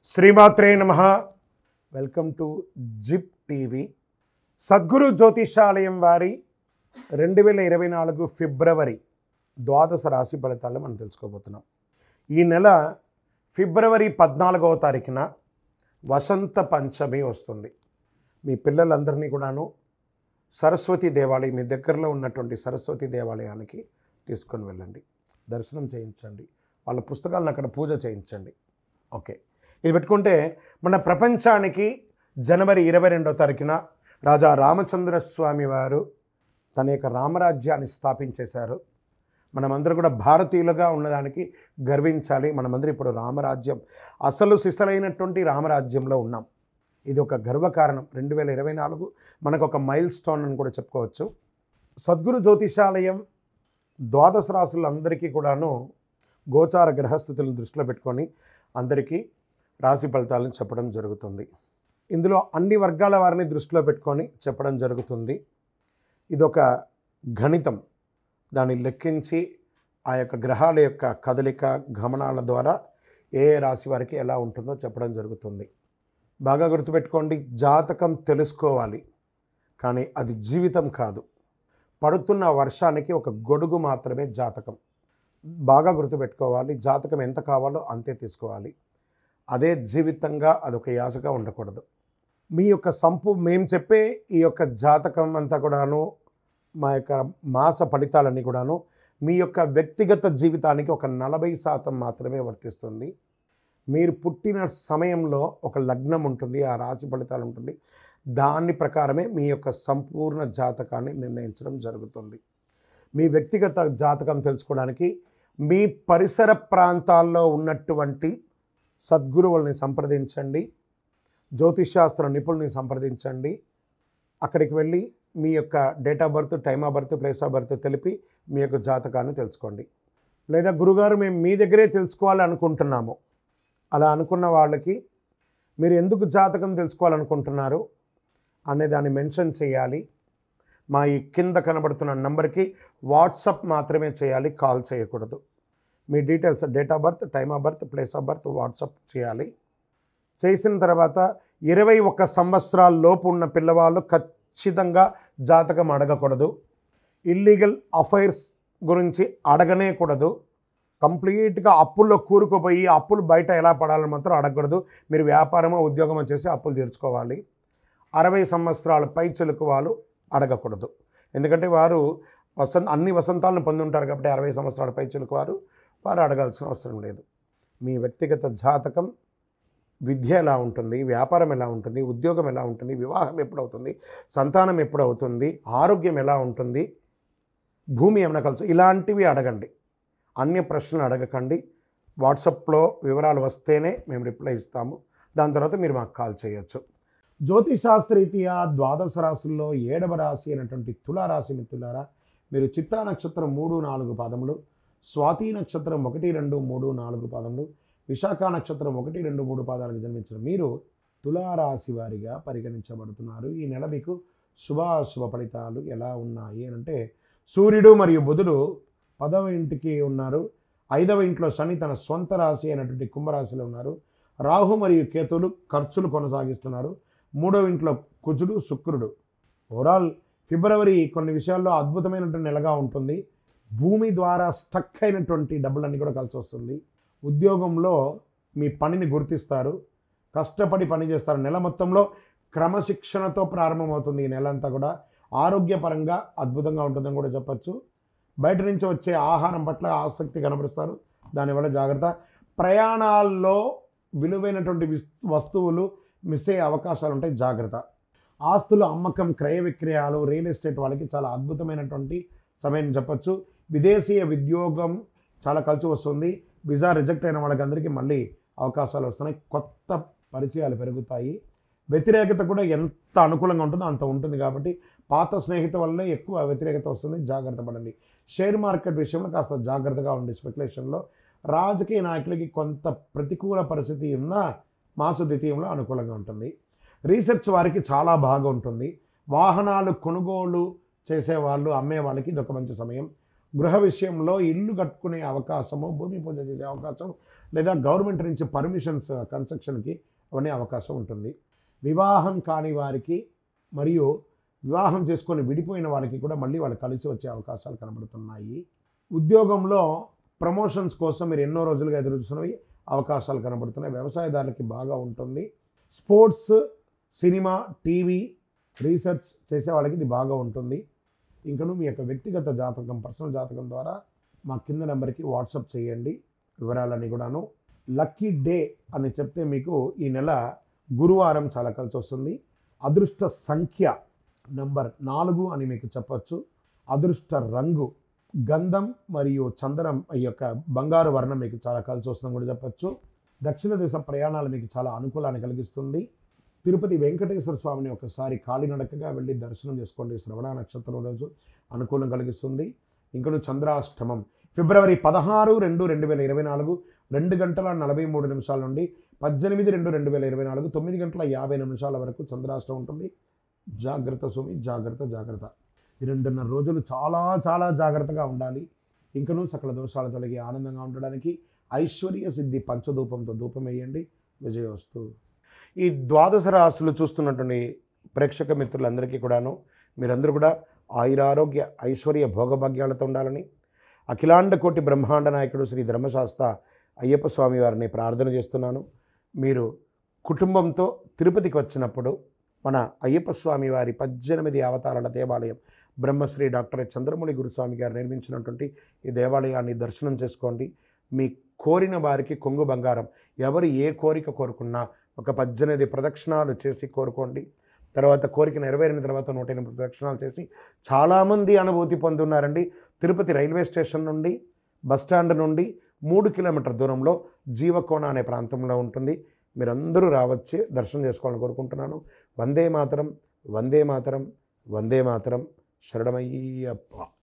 శ్రీమాత్రే నమ welcome to Zip TV Sadguru Jyothishalayam వారి రెండు వేల ఇరవై నాలుగు ఫిబ్రవరి ద్వాదశ రాశి ఫలితాలు మనం తెలుసుకోబోతున్నాం ఈ నెల ఫిబ్రవరి పద్నాలుగవ తారీఖున వసంత పంచమి వస్తుంది మీ పిల్లలందరినీ కూడాను సరస్వతి దేవాలయం మీ దగ్గరలో ఉన్నటువంటి సరస్వతి దేవాలయానికి తీసుకొని వెళ్ళండి దర్శనం చేయించండి వాళ్ళ పుస్తకాలను అక్కడ పూజ చేయించండి ఓకే ఇది పెట్టుకుంటే మన ప్రపంచానికి జనవరి ఇరవై రెండో తారీఖున రాజా రామచంద్ర స్వామి వారు తన యొక్క రామరాజ్యాన్ని స్థాపించేశారు మనమందరం కూడా భారతీయులుగా ఉన్నదానికి గర్వించాలి మనమందరం ఇప్పుడు రామరాజ్యం అసలు సిసలైనటువంటి రామరాజ్యంలో ఉన్నాం ఇది ఒక గర్వకారణం రెండు వేల ఇరవై నాలుగు మనకు ఒక మైల్ స్టోన్ అని కూడా చెప్పుకోవచ్చు సద్గురు జ్యోతిషాలయం ద్వాదశ రాసులందరికీ కూడాను గోచార గ్రహస్థితులను దృష్టిలో పెట్టుకొని అందరికీ రాశి ఫలితాలను చెప్పడం జరుగుతుంది ఇందులో అన్ని వర్గాల వారిని దృష్టిలో పెట్టుకొని చెప్పడం జరుగుతుంది ఇదొక గణితం దాన్ని లెక్కించి ఆ యొక్క గ్రహాల యొక్క కదలిక గమనాల ద్వారా ఏ ఏ రాశి వారికి ఎలా ఉంటుందో చెప్పడం జరుగుతుంది బాగా గుర్తుపెట్టుకోండి జాతకం తెలుసుకోవాలి కానీ అది జీవితం కాదు పడుతున్న వర్షానికి ఒక గొడుగు మాత్రమే జాతకం బాగా గుర్తుపెట్టుకోవాలి జాతకం ఎంత కావాలో అంతే తీసుకోవాలి అదే జీవితంగా అదొక యాసగా ఉండకూడదు మీ యొక్క సంపు మేము చెప్పే ఈ యొక్క జాతకం అంతా కూడాను మా యొక్క మాస ఫలితాలన్నీ కూడాను మీ యొక్క వ్యక్తిగత జీవితానికి ఒక నలభై శాతం మాత్రమే వర్తిస్తుంది మీరు పుట్టిన సమయంలో ఒక లగ్నం ఉంటుంది ఆ రాశి ఫలితాలు ఉంటుంది దాని ప్రకారమే మీ యొక్క సంపూర్ణ జాతకాన్ని నిర్ణయించడం జరుగుతుంది మీ వ్యక్తిగత జాతకం తెలుసుకోవడానికి మీ పరిసర ప్రాంతాల్లో ఉన్నటువంటి సద్గురువుల్ని సంప్రదించండి జ్యోతిష్శాస్త్ర నిపుణుల్ని సంప్రదించండి అక్కడికి వెళ్ళి మీ యొక్క date of birth time of birth place of birth తెలిపి మీ యొక్క జాతకాన్ని తెలుసుకోండి లేదా గురుగారు మేము మీ దగ్గరే తెలుసుకోవాలి అనుకుంటున్నాము అలా అనుకున్న వాళ్ళకి మీరు ఎందుకు జాతకం తెలుసుకోవాలనుకుంటున్నారు అనే దాన్ని మెన్షన్ చేయాలి మా ఈ కింద కనబడుతున్న నంబర్కి వాట్సప్ మాత్రమే చేయాలి కాల్ చేయకూడదు మీ details date of birth time of birth place of birth WhatsApp చేయాలి చేసిన తర్వాత ఇరవై ఒక్క సంవత్సరాల లోపు ఉన్న పిల్లవాళ్ళు ఖచ్చితంగా జాతకం అడగకూడదు ఇల్లీగల్ అఫైర్స్ గురించి అడగనే కూడదు కంప్లీట్గా అప్పుల్లో కూరుకుపోయి అప్పులు బయట ఎలా పడాలని మాత్రం అడగకూడదు మీరు వ్యాపారమో ఉద్యోగమో చేసి అప్పులు తీర్చుకోవాలి అరవై సంవత్సరాల పై చెలుకు వాళ్ళు అడగకూడదు ఎందుకంటే వారు వసంత అన్ని వసంతాలను పొంది ఉంటారు కాబట్టి అరవై సంవత్సరాల పై చెలుకు వారు వారు అడగాల్సిన అవసరం లేదు మీ వ్యక్తిగత జాతకం విద్య ఎలా ఉంటుంది వ్యాపారం ఎలా ఉంటుంది ఉద్యోగం ఎలా ఉంటుంది వివాహం ఎప్పుడవుతుంది సంతానం ఎప్పుడవుతుంది ఆరోగ్యం ఎలా ఉంటుంది భూమి ఏమైనా కలుసు ఇలాంటివి అడగండి అన్య ప్రశ్నలు అడగకండి వాట్సాప్లో వివరాలు వస్తేనే మేము రిప్లై ఇస్తాము దాని తర్వాత మీరు మాకు కాల్ చేయొచ్చు జ్యోతిశాస్త్రరీత్యా ద్వాదశ రాశుల్లో ఏడవ రాశి అయినటువంటి తులారాశి మిత్రులారా మీరు చిత్తా నక్షత్రం మూడు నాలుగు పాదములు స్వాతి నక్షత్రం ఒకటి రెండు మూడు నాలుగు పాదములు విశాఖ నక్షత్రం ఒకటి రెండు మూడు పాదాలకు జన్మించిన మీరు తులారాశి వారిగా పరిగణించబడుతున్నారు ఈ నెల మీకు శుభాశుభ ఫలితాలు ఎలా ఉన్నాయి అని అంటే సూర్యుడు మరియు బుధుడు పదవ ఇంటికి ఉన్నారు ఐదవ ఇంట్లో శని తన సొంత రాశి అయినటువంటి కుంభరాశిలో ఉన్నారు రాహు మరియు కేతులు ఖర్చులు కొనసాగిస్తున్నారు మూడవ ఇంట్లో కుజుడు శుక్రుడు ఓవరాల్ ఫిబ్రవరి కొన్ని విషయాల్లో అద్భుతమైనటువంటి నెలగా ఉంటుంది భూమి ద్వారా స్టక్ అయినటువంటి డబ్బులన్నీ కూడా కలిసి వస్తుంది ఉద్యోగంలో మీ పనిని గుర్తిస్తారు కష్టపడి పని చేస్తారు నెల మొత్తంలో క్రమశిక్షణతో ప్రారంభమవుతుంది ఈ నెల అంతా కూడా ఆరోగ్యపరంగా అద్భుతంగా ఉంటుందని కూడా చెప్పచ్చు బయట నుంచి వచ్చే ఆహారం పట్ల ఆసక్తి కనబరుస్తారు దానివల్ల జాగ్రత్త ప్రయాణాల్లో విలువైనటువంటి విస్- వస్తువులు మిస్ అయ్యే అవకాశాలు ఉంటాయి జాగ్రత్త ఆస్తుల అమ్మకం క్రయ విక్రయాలు రియల్ ఎస్టేట్ వాళ్ళకి చాలా అద్భుతమైనటువంటి సమయం చెప్పచ్చు విదేశీయ ఉద్యోగం చాలా కలిసి వస్తుంది విజా రిజెక్ట్ అయిన వాళ్ళకందరికీ మళ్ళీ అవకాశాలు వస్తున్నాయి కొత్త పరిచయాలు పెరుగుతాయి వ్యతిరేకత కూడా ఎంత అనుకూలంగా ఉంటుందో అంత ఉంటుంది కాబట్టి పాత స్నేహిత వల్లే ఎక్కువ వ్యతిరేకత వస్తుంది జాగ్రత్త పడండి షేర్ మార్కెట్ విషయంలో కాస్త జాగ్రత్తగా ఉండి స్పెక్యులేషన్లో రాజకీయ నాయకులకి కొంత ప్రతికూల పరిస్థితి ఉన్నా మాసు ద్వితీయంలో అనుకూలంగా ఉంటుంది రీసెర్చ్ వారికి చాలా బాగా ఉంటుంది వాహనాలు కొనుగోలు చేసే వాళ్ళు అమ్మే వాళ్ళకి ఇది ఒక మంచి సమయం గృహ విషయంలో ఇల్లు కట్టుకునే అవకాశము భూమి పూజ చేసే అవకాశం లేదా గవర్నమెంట్ నుంచి పర్మిషన్స్ కన్స్ట్రక్షన్కి అవన్నీ అవకాశం ఉంటుంది వివాహం కాని వారికి మరియు వివాహం చేసుకొని విడిపోయిన వాళ్ళకి కూడా మళ్ళీ వాళ్ళు కలిసి వచ్చే అవకాశాలు కనబడుతున్నాయి ఉద్యోగంలో ప్రమోషన్స్ కోసం మీరు ఎన్నో రోజులుగా ఎదురు చూస్తున్నవి అవకాశాలు కనబడుతున్నాయి వ్యవసాయదారులకి బాగా ఉంటుంది స్పోర్ట్స్ సినిమా టీవీ రీసెర్చ్ చేసే వాళ్ళకి ఇది బాగా ఉంటుంది ఇంకను మీ యొక్క వ్యక్తిగత జాతకం పర్సనల్ జాతకం ద్వారా మా కింద నెంబర్కి వాట్సాప్ చేయండి వివరాలన్నీ కూడాను లక్కీ డే అని చెప్తే మీకు ఈ నెల గురువారం చాలా కలిసి వస్తుంది అదృష్ట సంఖ్య నంబర్ నాలుగు అని మీకు చెప్పచ్చు అదృష్ట రంగు గంధం మరియు చందనం ఈ యొక్క బంగారు వర్ణం మీకు చాలా కలిసి వస్తుందని కూడా చెప్పచ్చు దక్షిణ దిశ ప్రయాణాలు మీకు చాలా అనుకూలాన్ని కలిగిస్తుంది తిరుపతి వెంకటేశ్వర స్వామిని ఒకసారి కాలినడకగా వెళ్ళి దర్శనం చేసుకోండి శ్రవణ నక్షత్రం రోజు అనుకూలం కలిగిస్తుంది ఇంకను చంద్రాష్టమం ఫిబ్రవరి పదహారు రెండు రెండు వేల ఇరవై నాలుగు రెండు గంటల నలభై మూడు నిమిషాల నుండి పద్దెనిమిది రెండు రెండు వేల ఇరవై నాలుగు తొమ్మిది గంటల యాభై నిమిషాల వరకు చంద్రాష్టమం ఉంటుంది జాగ్రత్త సుమి జాగ్రత్త జాగ్రత్త ఈ రెండున్నర రోజులు చాలా చాలా జాగ్రత్తగా ఉండాలి ఇంకనూ సకల దోషాలు తొలగి ఆనందంగా ఉండడానికి ఐశ్వర్య సిద్ధి పంచధూపంతో ధూపం వేయండి విజయవస్తు ఈ ద్వాదశ రాశులు చూస్తున్నటువంటి ప్రేక్షక మిత్రులందరికీ కూడాను మీరందరూ కూడా ఆయురారోగ్య ఐశ్వర్య భోగభాగ్యాలతో ఉండాలని అఖిలాండ కోటి బ్రహ్మాండ నాయకుడు శ్రీ ధర్మశాస్త్ర అయ్యప్ప స్వామి వారిని ప్రార్థన చేస్తున్నాను మీరు కుటుంబంతో తిరుపతికి వచ్చినప్పుడు మన అయ్యప్ప స్వామి వారి పద్దెనిమిది అవతారాల దేవాలయం బ్రహ్మశ్రీ డాక్టర్ చంద్రమౌళి గురుస్వామి గారు నిర్మించినటువంటి ఈ దేవాలయాన్ని దర్శనం చేసుకోండి మీ కోరిన వారికి కొంగు బంగారం ఎవరు ఏ కోరిక కోరుకున్నా ఒక పద్దెనిమిది ప్రదక్షిణాలు చేసి కోరుకోండి తర్వాత కోరిక నెరవేరిన తర్వాత నూట ఎనిమిది ప్రదక్షిణాలు చేసి చాలామంది అనుభూతి పొందున్నారండి తిరుపతి రైల్వే స్టేషన్ నుండి బస్టాండ్ నుండి మూడు కిలోమీటర్ దూరంలో జీవకోణ అనే ప్రాంతంలో ఉంటుంది మీరందరూ రావచ్చి దర్శనం చేసుకోవాలని కోరుకుంటున్నాను వందే మాతరం వందే మాతరం వందే మాతరం శరణమయ్యప్ప